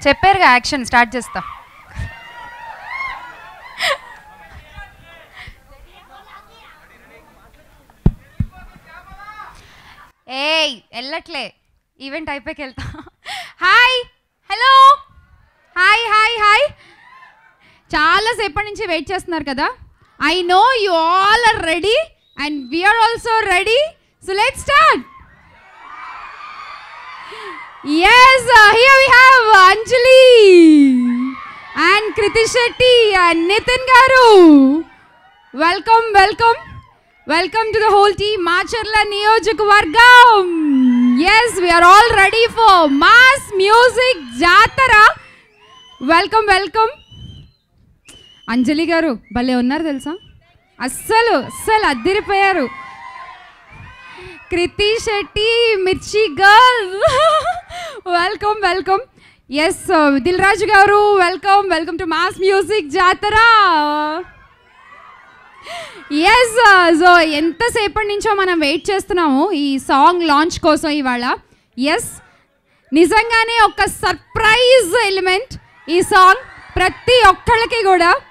చెప్పారుగా action start చేస్తా ఏయ్ వెళ్ళట్లే ఈవెంట్ అయిపోయాక వెళ్తా hi hello hi hi hi చాలాసేపటి నుంచి వెయిట్ చేస్తున్నారు కదా I know you all are ready and we're also ready so let start yes here we have Anjali and Kriti Shetty and Nitin garu welcome welcome welcome to the whole team Macherla Niyojakavargam yes we're all ready for mass music Jathara welcome welcome Anjali garu భలే ఉన్నారు తెలుసా అస్సలు అస్సలు అద్దిరిపోయారు Kriti Shetty Mirchi girl welcome welcome yes Dil Raju garu welcome welcome to mass music Jathara yes so ఎంతసేపటి నుంచో మనం wait చేస్తున్నాము ఈ సాంగ్ లాంచ్ కోసం ఇవాళ ఎస్ నిజంగానే ఒక సర్ప్రైజ్ ఎలిమెంట్ ఈ సాంగ్ ప్రతి ఒక్కళ్ళకి కూడా